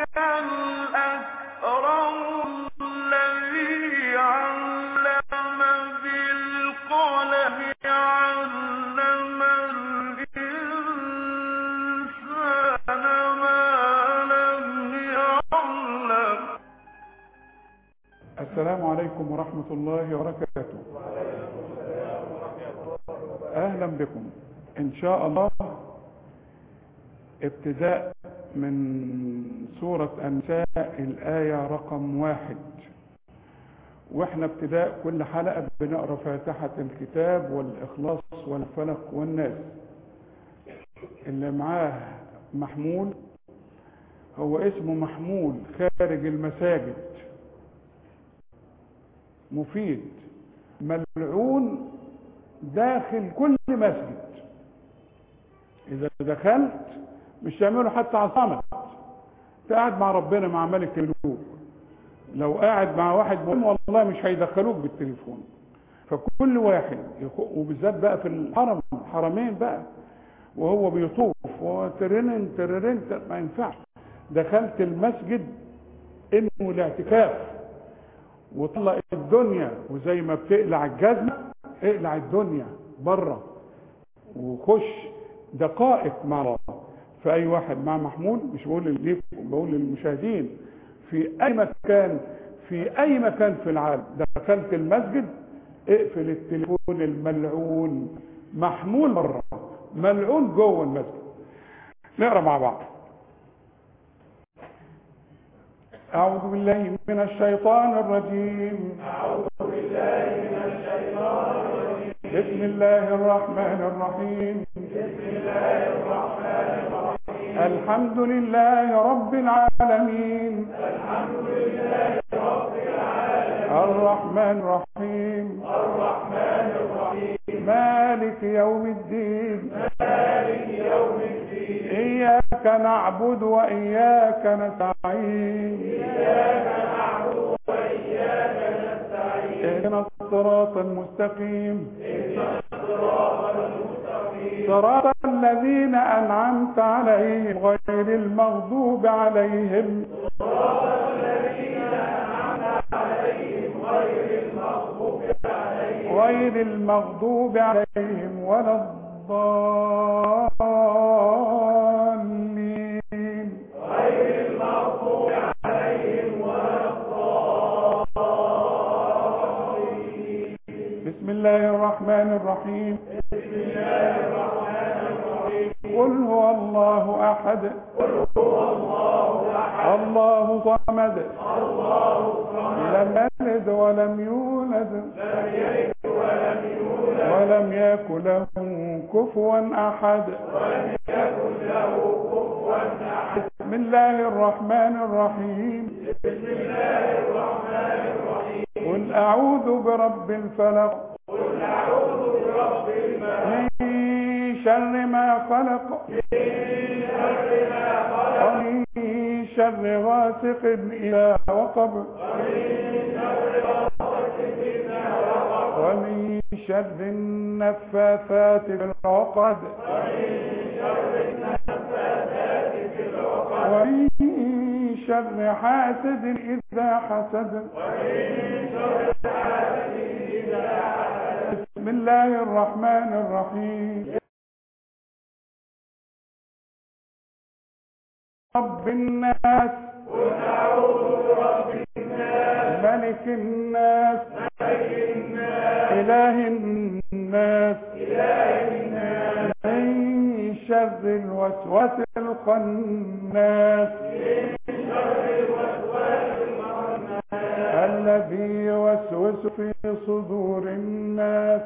الأكرم الذي علم بالقلم علم الإنسان ما لم يعلم السلام عليكم ورحمة الله وبركاته أهلا بكم إن شاء الله ابتداء من سورة النساء الآية رقم واحد واحنا ابتداء كل حلقة بنقرأ فاتحة الكتاب والإخلاص والفلق والناس اللي معاه محمول هو اسمه محمول خارج المساجد مفيد ملعون داخل كل مسجد اذا دخلت مش تعمله حتى على الصمت انت قاعد مع ربنا مع ملك الملوك لو قاعد مع واحد مهم والله مش هيدخلوك بالتليفون فكل واحد يخ- وبالذات بقى في الحرم الحرمين بقى وهو بيطوف وترنن ترنن ما ينفعش دخلت المسجد انه الاعتكاف وطلق الدنيا وزي ما بتقلع الجزمة اقلع الدنيا بره وخش دقائق مع الله فأي واحد مع محمول مش بقول ليكم بقول للمشاهدين في أي مكان في أي مكان في العالم دخلت المسجد اقفل التليفون الملعون محمول بره ملعون جوه المسجد نقرا مع بعض أعوذ بالله من الشيطان الرجيم أعوذ بالله من الشيطان الرجيم بسم الله الرحمن الرحيم بسم الله الرحمن الرحيم الحمد لله رب العالمين الحمد لله رب العالمين الرحمن الرحيم الرحمن الرحيم مالك يوم الدين مالك يوم الدين إياك نعبد وإياك نستعين اهدنا الصراط المستقيم صراط الذين أنعمت عليهم غير المغضوب عليهم غير المغضوب عليهم ولا الضالين بسم الله الرحمن الرحيم بسم الله الرحمن الرحيم قل هو الله احد قل هو الله احد الله صمد الله صمد لم يلد ولم يولد لم يلد ولم يولد ولم يكن له كفوا احد ولم يكن له كفوا احد بسم الله الرحمن الرحيم قل أعوذ برب الفلق قل أعوذ برب الفلق من شر ما خلق ومن شر غاسق إذا وقب ومن شر النفاثات في العقد ومن شر حاسد إذا حسد بسم الله الرحمن الرحيم رب الناس ملك الناس إله الناس من شر الوسواس الخناس الذي يوسوس في صدور الناس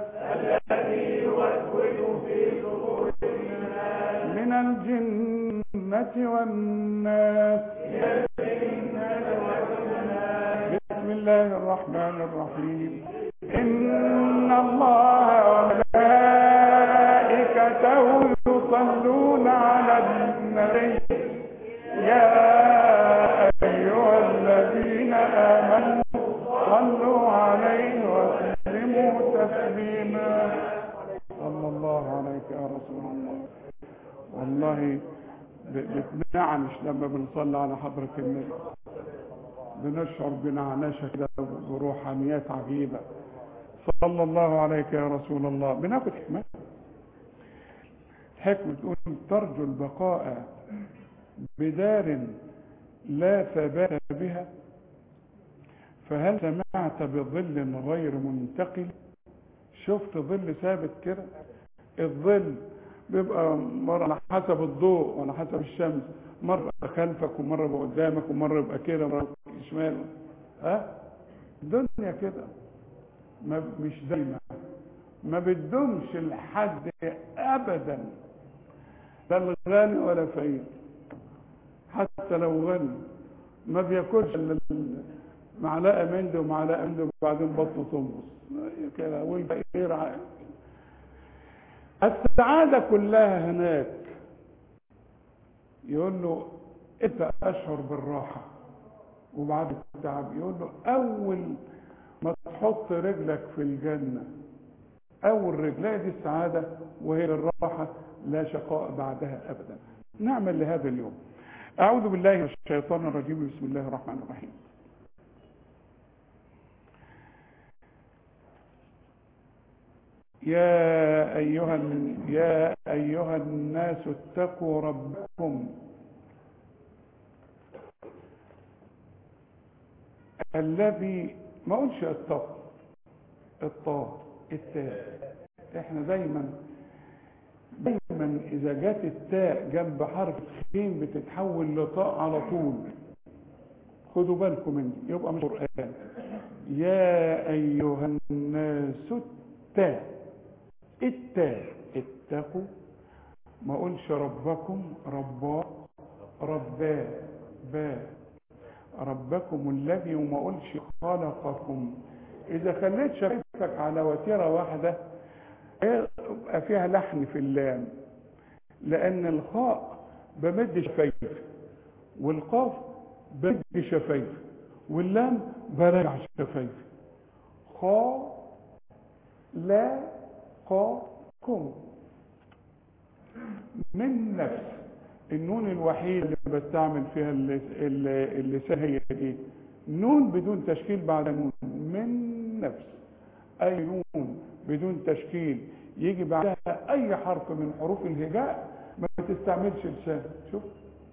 من الجنة والناس بسم الله الرحمن الرحيم إن الله وملائكته يصلون على النبي يا أيها الذين آمنوا صلوا عليه وسلموا تسليما صلى الله عليك يا رسول الله والله ب- بتنعنش لما بنصلي على حضرة النبي بنشعر بنعنشة كده بروحانيات عجيبة صلى الله عليك يا رسول الله بناخد حكمة حكمة تقول ترجو البقاء بدار لا ثبات بها فهل سمعت بظل غير منتقل شفت ظل ثابت كده الظل بيبقى مرة على حسب الضوء وعلى حسب الشمس مرة خلفك ومرة يبقى قدامك ومرة يبقى كده ومرة يبقى شمال ها الدنيا كده ما مش دايما ما بتدومش لحد ابدا لا الغني ولا فقير حتى لو غني ما بياكلش الا معلقه من ده ومعلقه من ده وبعدين بطنه تنبص كده والفقير عايز السعاده كلها هناك يقول له انت اشعر بالراحه وبعد التعب يقول له اول ما تحط رجلك في الجنه اول رجلها دي السعاده وهي الراحه لا شقاء بعدها ابدا نعمل لهذا اليوم اعوذ بالله من الشيطان الرجيم بسم الله الرحمن الرحيم يا أيها يا أيها الناس اتقوا ربكم الذي ما قلش اتقوا الطاء التاء احنا دايما دايما اذا جت التاء جنب حرف الخين بتتحول لطاء على طول خدوا بالكم مني يبقى مش قرآن يا أيها الناس التاء التاء اتقوا ما اقولش ربكم ربا ربا با ربكم الذي وما اقولش خلقكم اذا خليت شفايفك على وتيره واحده يبقى فيها لحن في اللام لان الخاء بمد شفايف والقاف بمد شفايف واللام برجع شفايف خا لا قاكم من نفس النون الوحيد اللي بستعمل فيها اللسان هي ايه نون بدون تشكيل بعد نون من نفس اي نون بدون تشكيل يجي بعدها اي حرف من حروف الهجاء ما تستعملش لسان شوف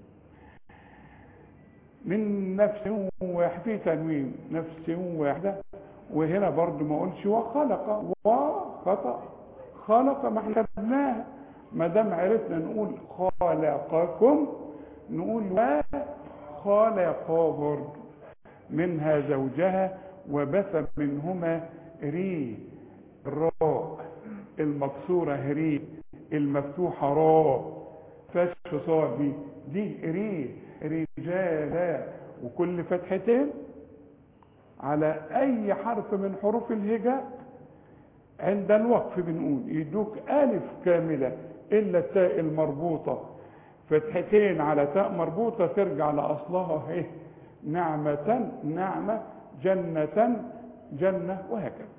من نفس واحد في تنوين نفس واحده وهنا برضو ما اقولش وخلق وخطأ خلق ما احنا خدناها ما دام عرفنا نقول خلقكم نقول وخلق برضو منها زوجها وبث منهما ري راء المكسوره ري المفتوحه راء فش صاد دي دي ري رجالا وكل فتحتين على اي حرف من حروف الهجاء عند الوقف بنقول يدوك الف كامله الا التاء المربوطه فتحتين على تاء مربوطه ترجع لاصلها اهي نعمه نعمه جنه جنه وهكذا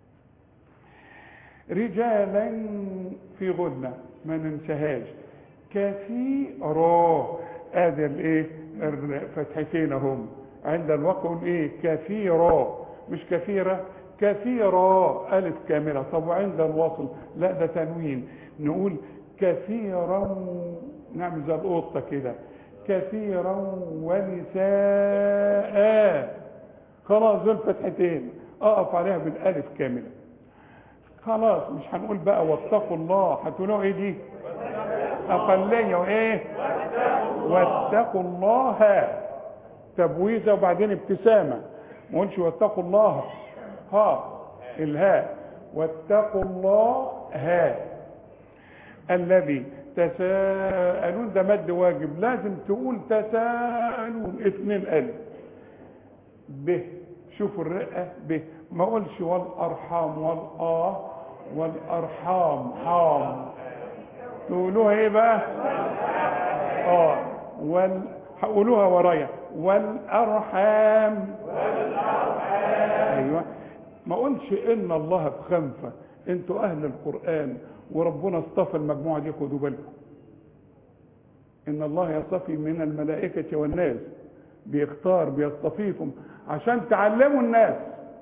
رجالا في غنه ما ننساهاش كثيرا ادي الايه فتحتين هم عند الوقف نقول ايه كثيرا مش كثيرة كثيرا ألف كاملة طب وعند الوصل لا ده تنوين نقول كثيرا نعمل زي القطة كده كثيرا ونساء خلاص دول فتحتين اقف عليها بالالف كاملة خلاص مش هنقول بقى واتقوا الله هتقولوا ايه دي اقلية وايه واتقوا الله تبويزه وبعدين ابتسامه ما قلش واتقوا الله ها الهاء واتقوا الله ها الذي تساءلون ده مد واجب لازم تقول تساءلون اثنين الف ب شوفوا الرقه ب ما اقولش والارحام والاه والارحام حام تقولوها ايه بقى اه وال هقولوها ورايا والارحام والارحام ايوه ما اقولش ان الله بخنفه انتوا اهل القران وربنا اصطفى المجموعه دي خدوا بالكم ان الله يصطفي من الملائكة والناس بيختار بيصطفيكم عشان تعلموا الناس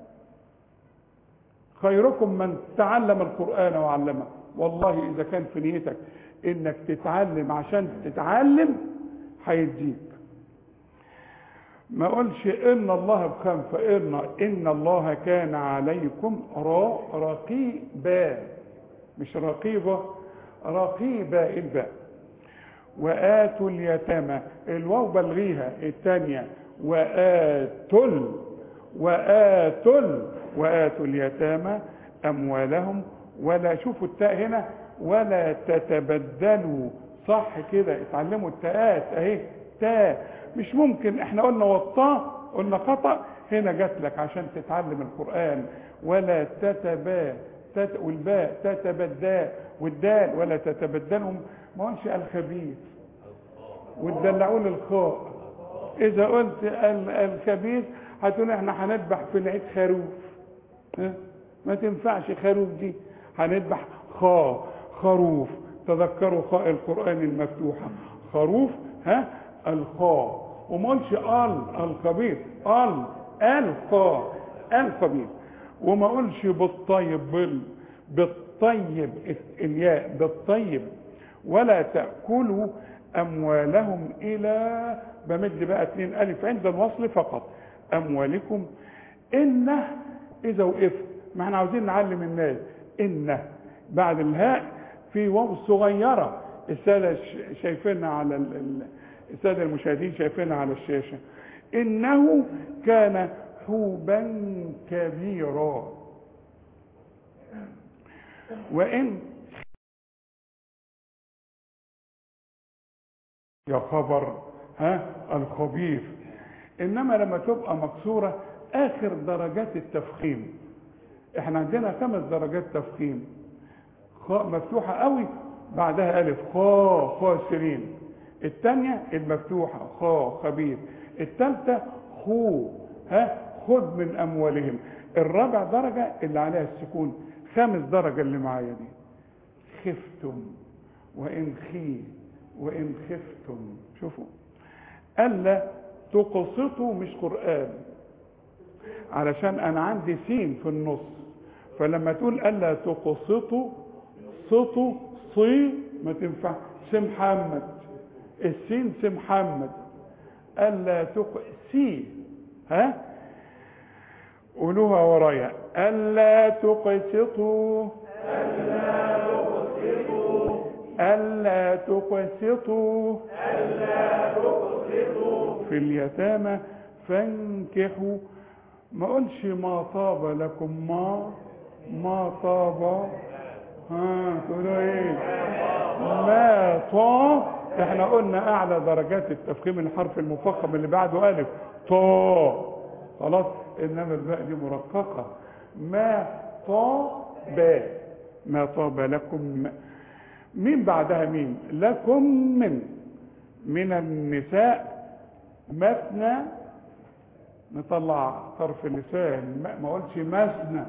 خيركم من تعلم القرآن وعلمه والله إذا كان في نيتك إنك تتعلم عشان تتعلم هيديك ما قولش إن الله بخم فإن إن الله كان عليكم را رقيبا مش رقيبة رقيبا الباء وآتوا اليتامى الواو بلغيها الثانية وآتل وآتل وآتوا اليتامى أموالهم ولا شوفوا التاء هنا ولا تتبدلوا صح كده اتعلموا التاءات اهي تاء مش ممكن احنا قلنا والطاء قلنا خطأ هنا جات لك عشان تتعلم القرآن ولا تتبا تت والباء تتبدا والدال ولا تتبدلهم ما قلش الخبيث وتدلعوا الخاء اذا قلت ال- الخبيث هتقول احنا هنذبح في العيد خروف ها؟ ما تنفعش خروف دي هنذبح خا خروف تذكروا خاء القرآن المفتوحة خروف ها الخاء وما قلش ال الخبيث ال الخاء الخبيث وما قلش بالطيب بال بالطيب الياء بالطيب ولا تأكلوا أموالهم إلى بمد بقى اتنين ألف عند الوصل فقط أموالكم إنه إذا وقفت ما احنا عاوزين نعلم الناس إنه بعد الهاء في واو صغيرة السادة ش- شايفينها على ال- ال- السادة المشاهدين شايفينها على الشاشة إنه كان حوبا كبيرا وإن يا خبر ها الخبيث انما لما تبقى مكسوره اخر درجات التفخيم احنا عندنا خمس درجات تفخيم خاء مفتوحه قوي بعدها الف خا خاسرين الثانيه المفتوحه خا خبيث الثالثه خو ها خذ من اموالهم الرابع درجه اللي عليها السكون خامس درجه اللي معايا دي خفتم وإن خي وإن خفتم شوفوا ألا تقسطوا مش قرآن علشان أنا عندي سين في النص فلما تقول ألا تقسطوا صطوا صي ما تنفع سي محمد السين سي محمد ألا تق سي ها قولوها ورايا ألا تقسطوا ألا تقسطوا في اليتامى فانكحوا ما قلش ما طاب لكم ما ما طاب ها تقولوا ايه ما طاب احنا قلنا اعلى درجات التفخيم الحرف المفخم اللي بعده الف طا خلاص انما الباء دي مرققه ما طاب ما طاب لكم مين بعدها مين لكم من من النساء مثنى نطلع طرف اللسان ما- ما قلتش مثنى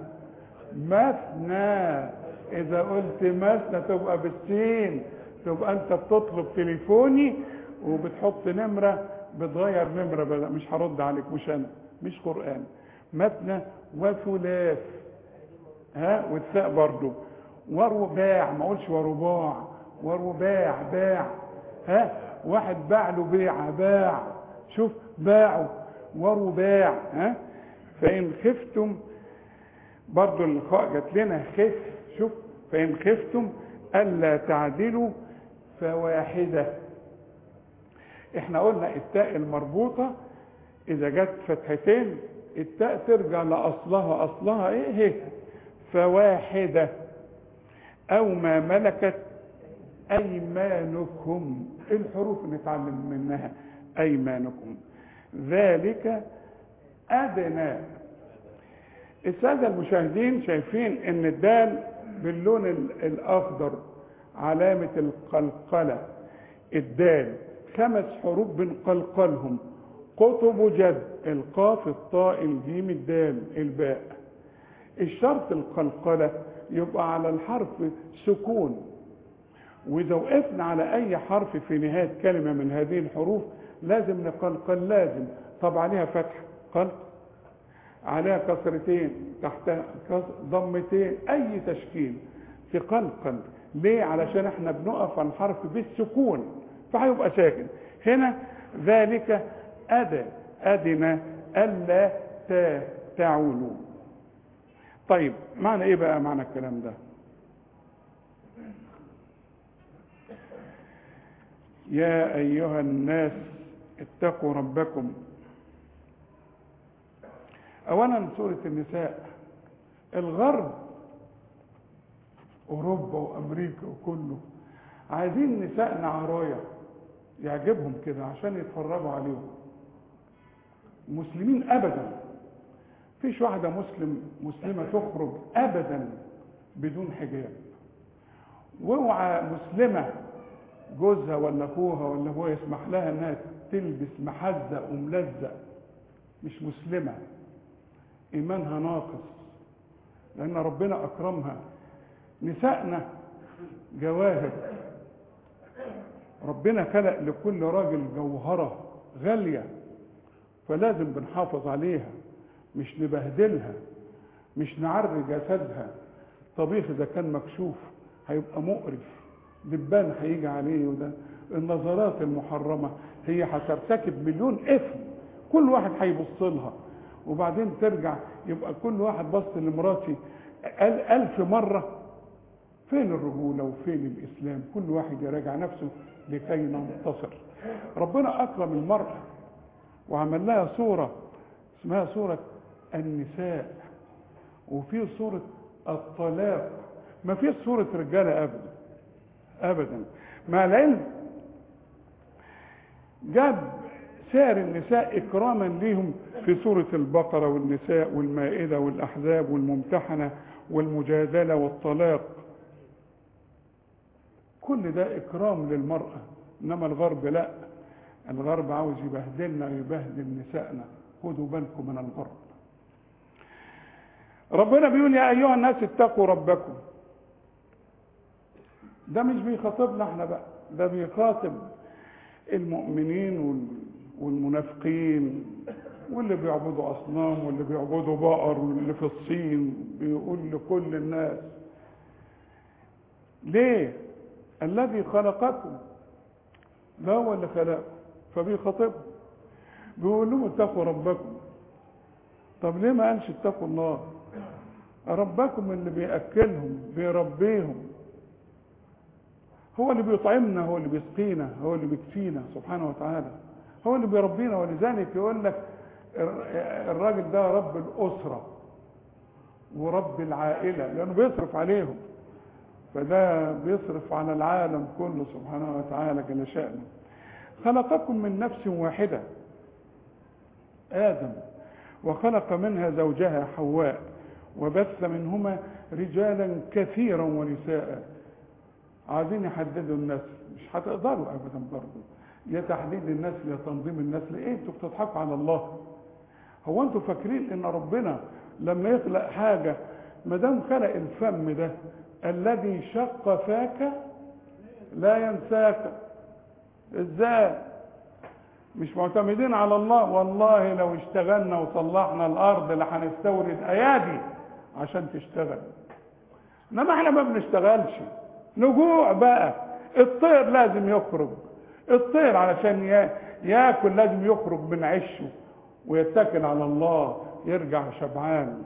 مثنى اذا قلت مثنى تبقى بالسين تبقى انت بتطلب تليفوني وبتحط نمرة بتغير نمرة بدل مش هرد عليك مش انا مش قرآن مثنى وثلاث ها والثاء برضو ورباع ما اقولش ورباع ورباع باع ها واحد باع له بيع باع شوف باعوا ورباع ها فإن خفتم برضو الخاء جات لنا خف شوف فإن خفتم ألا تعدلوا فواحدة احنا قلنا التاء المربوطة إذا جت فتحتين التاء ترجع لأصلها أصلها إيه هي فواحدة أو ما ملكت أيمانكم الحروف نتعلم منها أيمانكم ذلك أدنى السادة المشاهدين شايفين ان الدال باللون ال- الأخضر علامة القلقلة الدال خمس حروف بنقلقلهم قطب جد القاف الطاء الجيم الدال الباء الشرط القلقلة يبقى على الحرف سكون واذا وقفنا على اي حرف في نهايه كلمه من هذه الحروف لازم نقلقل لازم طب عليها فتح قلق عليها كسرتين تحتها كس- ضمتين اي تشكيل تقلقل ليه علشان احنا بنقف على الحرف بالسكون فهيبقى ساكن هنا ذلك أدى أدنى ألا تا- تعولوا طيب معنى ايه بقى معنى الكلام ده يا ايها الناس اتقوا ربكم اولا سوره النساء الغرب اوروبا وامريكا وكله عايزين نسائنا عرايا يعجبهم كده عشان يتفرجوا عليهم مسلمين ابدا فيش واحده مسلم مسلمه تخرج ابدا بدون حجاب واوعى مسلمه جوزها ولا اخوها ولا ابوها يسمح لها انها تلبس محزق وملزق مش مسلمه ايمانها ناقص لان ربنا اكرمها نسائنا جواهر ربنا خلق لكل راجل جوهره غاليه فلازم بنحافظ عليها مش نبهدلها مش نعري جسدها طبيخ اذا كان مكشوف هيبقى مقرف دبان هيجي عليه وده النظرات المحرمه هي هترتكب مليون اثم كل واحد هيبص لها وبعدين ترجع يبقى كل واحد بص لمراتي قال ألف مرة فين الرجولة وفين الإسلام كل واحد يراجع نفسه لكي ننتصر ربنا أكرم المرأة وعمل لها صورة اسمها صورة النساء وفي صورة الطلاق ما فيش صورة رجالة أبدا أبدا مع العلم جاب سائر النساء إكراما ليهم في سورة البقرة والنساء والمائدة والأحزاب والممتحنة والمجادلة والطلاق كل ده إكرام للمرأة إنما الغرب لا الغرب عاوز يبهدلنا ويبهدل نسائنا خدوا بالكم من الغرب ربنا بيقول يا أيها الناس اتقوا ربكم ده مش بيخاطبنا احنا بقى ده بيخاطب المؤمنين وال- والمنافقين واللي بيعبدوا اصنام واللي بيعبدوا بقر واللي في الصين بيقول لكل الناس ليه الذي خلقكم ده هو اللي خلقكم فبيخاطبهم بيقول لهم اتقوا ربكم طب ليه ما قالش اتقوا الله ربكم اللي بيأكلهم بيربيهم هو اللي بيطعمنا هو اللي بيسقينا هو اللي بيكفينا سبحانه وتعالى هو اللي بيربينا ولذلك يقول لك الر- الراجل ده رب الأسرة ورب العائلة لأنه بيصرف عليهم فده بيصرف على العالم كله سبحانه وتعالى جل شأنه خلقكم من نفس واحدة آدم وخلق منها زوجها حواء وبث منهما رجالا كثيرا ونساء عايزين يحددوا النسل مش هتقدروا ابدا برضه يا تحديد النسل يا تنظيم النسل ايه انتوا بتضحكوا على الله هو انتوا فاكرين ان ربنا لما يخلق حاجه ما دام خلق الفم ده الذي شق فاك لا ينساك ازاي مش معتمدين على الله والله لو اشتغلنا وصلحنا الارض لهنستورد ايادي عشان تشتغل انما احنا ما بنشتغلش نجوع بقى الطير لازم يخرج الطير علشان يا- ياكل لازم يخرج من عشه ويتكل على الله يرجع شبعان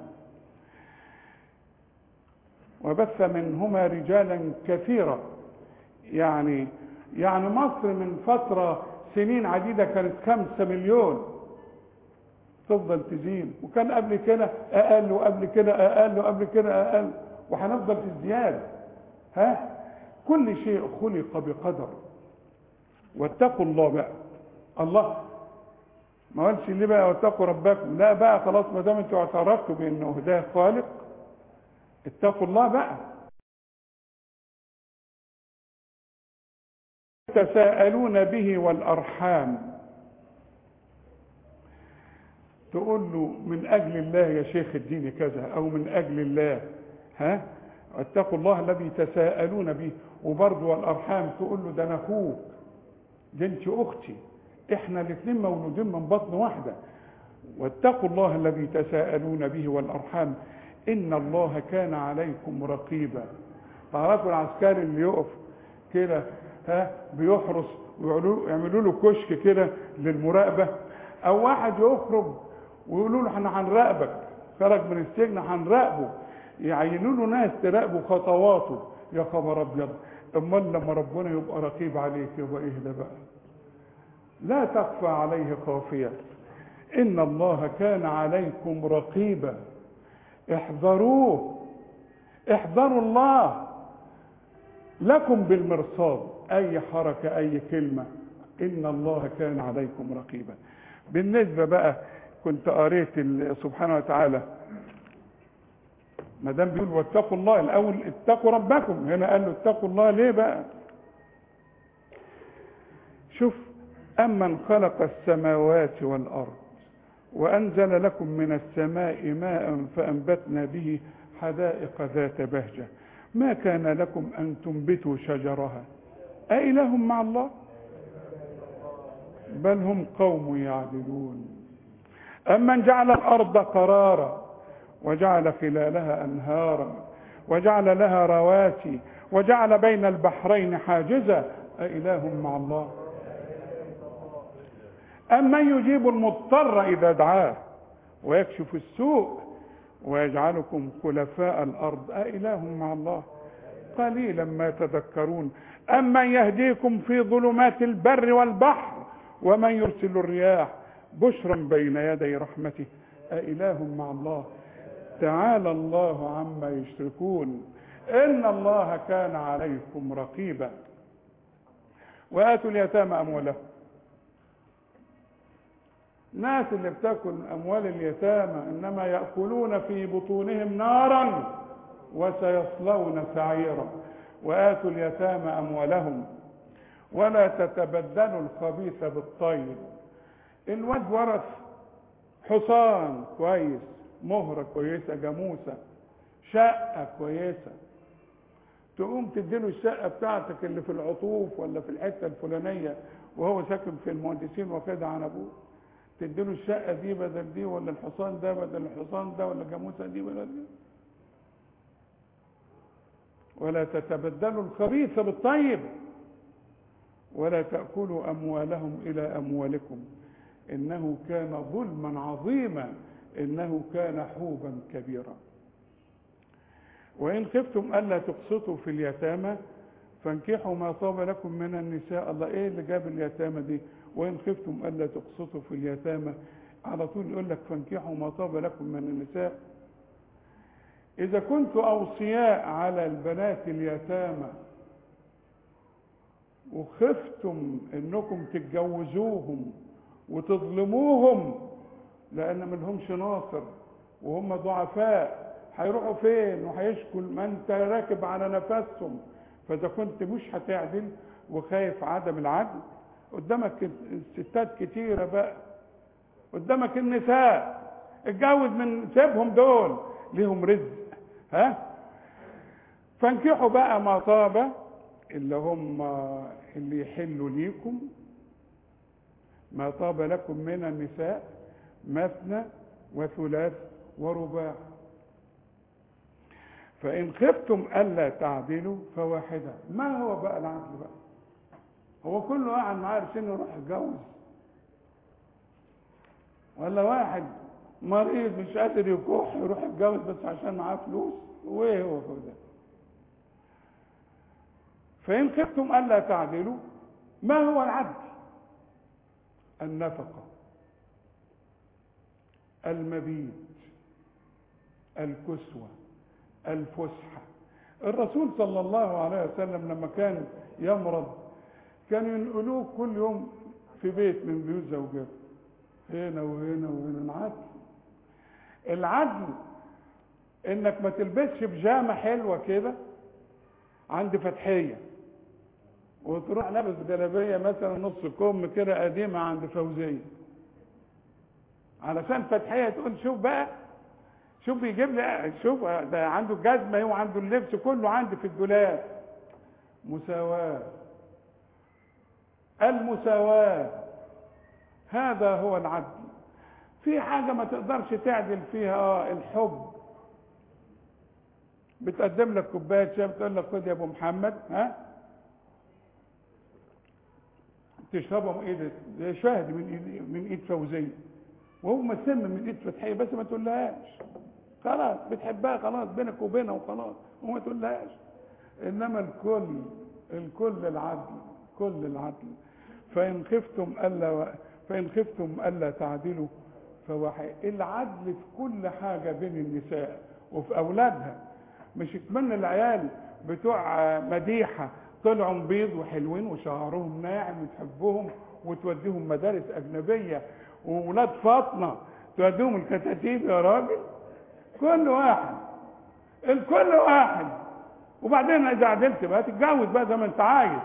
وبث منهما رجالا كثيرا يعني يعني مصر من فترة سنين عديدة كانت خمسة مليون تفضل تزيد وكان قبل كده أقل وقبل كده أقل وقبل كده أقل وهنفضل في ازدياد ها كل شيء خلق بقدر واتقوا الله بقى الله ما قالش ليه بقى واتقوا ربكم لا بقى خلاص ما دام انتوا اعترفتوا بانه ده خالق اتقوا الله بقى تساءلون به والارحام تقول له من اجل الله يا شيخ اديني كذا او من اجل الله ها واتقوا الله الذي تساءلون به وبرضه والارحام تقول له ده انا اخوك دي انت اختي احنا الاثنين مولودين من بطن واحده واتقوا الله الذي تساءلون به والارحام ان الله كان عليكم رقيبا تعرفوا العسكري اللي يقف كده ها بيحرس ويعملوا له كشك كده للمراقبه او واحد يخرج ويقولوا له احنا هنراقبك خرج من السجن هنراقبه يعينوا له ناس تراقبوا خطواته يا خبر ابيض امال لما ربنا يبقى رقيب عليك يبقى ايه ده بقى لا تخفى عليه خافيه ان الله كان عليكم رقيبا احذروه احذروا الله لكم بالمرصاد اي حركه اي كلمه ان الله كان عليكم رقيبا بالنسبه بقى كنت قريت سبحانه وتعالى ما دام بيقول واتقوا الله الاول اتقوا ربكم هنا قال له اتقوا الله ليه بقى شوف امن خلق السماوات والارض وانزل لكم من السماء ماء فانبتنا به حدائق ذات بهجه ما كان لكم ان تنبتوا شجرها أإله مع الله بل هم قوم يعدلون أمن جعل الأرض قرارا وجعل خلالها أنهارا وجعل لها رواسي وجعل بين البحرين حاجزا أإله مع الله أمن يجيب المضطر إذا دعاه ويكشف السوء ويجعلكم خلفاء الأرض أإله مع الله قليلا ما تذكرون أمن يهديكم في ظلمات البر والبحر ومن يرسل الرياح بشرا بين يدي رحمته أإله مع الله تعالى الله عما يشركون إن الله كان عليكم رقيبا وآتوا اليتامى أموالهم ناس اللي بتاكل أموال اليتامى إنما يأكلون في بطونهم نارا وسيصلون سعيرا وآتوا اليتامى أموالهم ولا تتبدلوا الخبيث بالطيب الواد ورث حصان كويس مهرة كويسة جاموسة شقة كويسة تقوم تديله الشقة بتاعتك اللي في العطوف ولا في الحتة الفلانية وهو ساكن في المهندسين واخدها عن أبوه تديله الشقة دي بدل دي ولا الحصان ده بدل الحصان ده ولا الجاموسة دي بدل دي ولا تتبدلوا الخبيث بالطيب ولا تأكلوا أموالهم إلى أموالكم إنه كان ظلما عظيما إنه كان حوبا كبيرا وإن خفتم ألا تقسطوا في اليتامى فانكحوا ما طاب لكم من النساء الله إيه اللي جاب اليتامى دي وإن خفتم ألا تقسطوا في اليتامى على طول يقول لك فانكحوا ما طاب لكم من النساء إذا كنت أوصياء على البنات اليتامى وخفتم انكم تتجوزوهم وتظلموهم لان ملهمش ناصر وهم ضعفاء هيروحوا فين وهيشكوا ما انت راكب على نفسهم فاذا كنت مش هتعدل وخايف عدم العدل قدامك الستات كتيرة بقى قدامك النساء اتجوز من سيبهم دول ليهم رزق ها فانكحوا بقى ما طاب اللي هم اللي يحلوا ليكم ما طاب لكم من النساء مثنى وثلاث ورباع فإن خفتم ألا تعدلوا فواحدة ما هو بقى العدل بقى هو كله قاعد معاه عشان يروح يتجوز ولا واحد مريض مش قادر يكح يروح يتجوز بس عشان معاه فلوس وايه هو ده فإن خفتم ألا تعدلوا ما هو العدل النفقة المبيت الكسوة الفسحة الرسول صلى الله عليه وسلم لما كان يمرض كانوا ينقلوه كل يوم في بيت من بيوت زوجاته هنا وهنا وهنا العدل العدل انك ما تلبسش بيجامه حلوه كده عند فتحيه وتروح لابس جلابيه مثلا نص كم كده قديمه عند فوزيه علشان فتحيه تقول شوف بقى شوف يجيب لي شوف ده عنده الجزمه هو عنده اللبس كله عندي في الدولاب مساواه المساواه هذا هو العدل في حاجه ما تقدرش تعدل فيها اه الحب بتقدم لك كوبايه شاي بتقول لك خد يا ابو محمد ها تشربها من ايد زي شاهد من ايد من ايد فوزيه وهو مسم من ايد فتحيه بس ما تقولهاش خلاص بتحبها خلاص بينك وبينها وخلاص وما تقولهاش انما الكل الكل العدل كل العدل فان خفتم الا فان خفتم الا تعدلوا فواحد العدل في كل حاجه بين النساء وفي اولادها مش كمان العيال بتوع مديحه طلعوا بيض وحلوين وشعرهم ناعم وتحبهم وتوديهم مدارس اجنبيه وولاد فاطمه توديهم الكتاتيب يا راجل كل واحد الكل واحد وبعدين اذا عدلت بقى تتجوز بقى زي ما انت عايز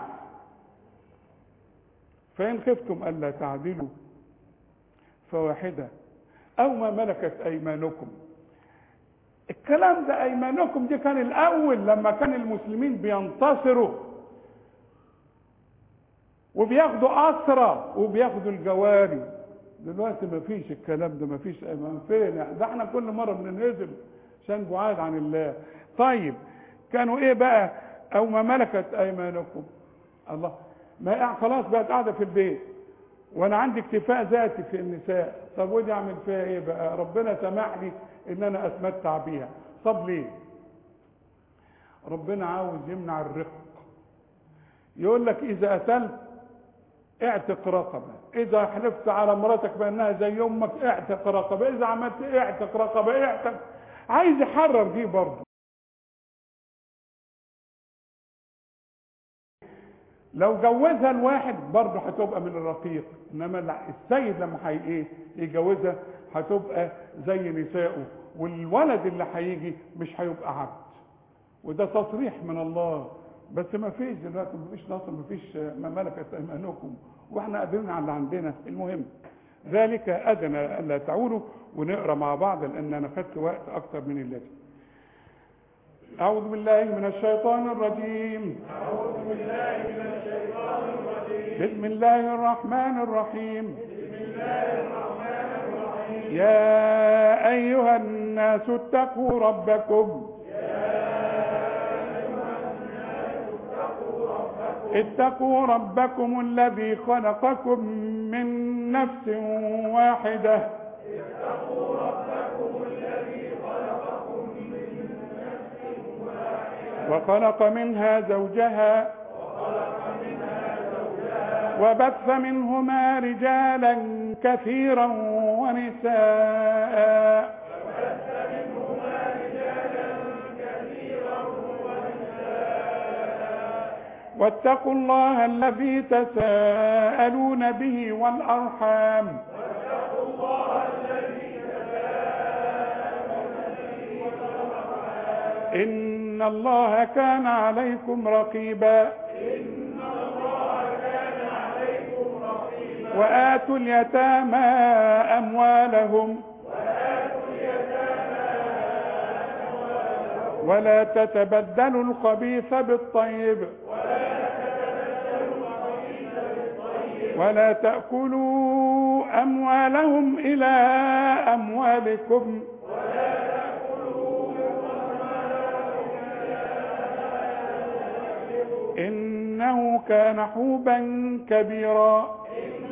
فان خفتم الا تعدلوا فواحده او ما ملكت ايمانكم الكلام ده ايمانكم دي كان الاول لما كان المسلمين بينتصروا وبياخدوا اسرى وبياخدوا الجواري دلوقتي ما فيش الكلام ده ما فيش ايمان فين ده احنا كل مره بننزل عشان بعاد عن الله طيب كانوا ايه بقى او ما ملكت ايمانكم الله ما خلاص بقت قاعده في البيت وانا عندي اكتفاء ذاتي في النساء طب ودي اعمل فيها ايه بقى ربنا سمح لي ان انا اتمتع بيها طب ليه ربنا عاوز يمنع الرق يقول لك اذا قتلت اعتق رقبه اذا حلفت على مراتك بانها زي امك اعتق رقبه اذا عملت اعتق رقبه اعتق عايز يحرر دي برضه لو جوزها الواحد برضه هتبقى من الرقيق انما السيد لما هي ايه يجوزها هتبقى زي نسائه والولد اللي هيجي مش هيبقى عبد وده تصريح من الله بس ما فيش دلوقتي ما فيش نصر ما فيش ما ملكت ايمانكم واحنا قادرين على اللي عندنا المهم ذلك ادنى الا تعولوا ونقرا مع بعض لان انا خدت وقت اكتر من اللازم أعوذ بالله من الشيطان الرجيم أعوذ بالله من الشيطان الرجيم بسم الله الرحمن الرحيم بسم الله الرحمن الرحيم يا أيها الناس اتقوا ربكم اتقوا ربكم الذي خلقكم من نفس واحدة اتقوا ربكم الذي خلقكم من نفس واحدة وخلق منها زوجها وخلق منها زوجها وبث منهما رجالا كثيرا ونساء وبث منهما رجالا كثيرا ونساء واتقوا الله الذي تساءلون به والأرحام واتقوا الله الذي تساءلون به والأرحام إن الله كان عليكم رقيبا إن الله كان عليكم رقيبا وآتوا اليتامى أموالهم وآتوا اليتامى أموالهم ولا تتبدلوا الخبيث بالطيب ولا تتبدلوا الخبيث بالطيب ولا تأكلوا أموالهم إلى أموالكم ولا تأكلوا أموالهم إنه كان حوبا كبيرا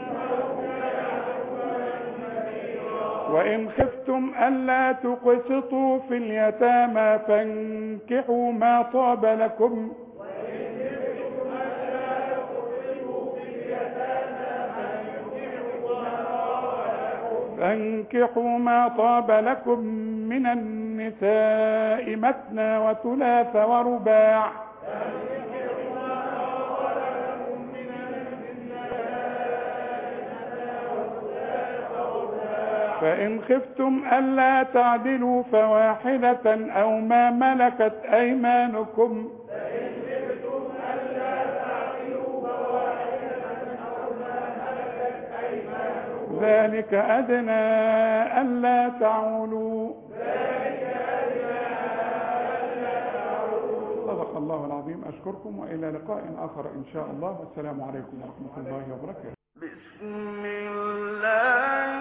وإن خفتم ألا تقسطوا في اليتامى فانكحوا ما طاب لكم فانكحوا ما طاب لكم من النساء مثنى وثلاث ورباع فإن خفتم ألا تعدلوا فواحدة أو ما ملكت أيمانكم ذلك أدنى ألا تعولوا صدق الله العظيم أشكركم وإلى لقاء آخر إن شاء الله والسلام عليكم ورحمة الله وبركاته بسم الله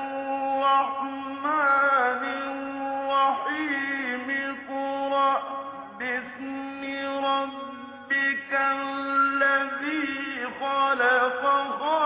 الرحمن الرحيم اقرأ باسم ربك الذي خلق خلق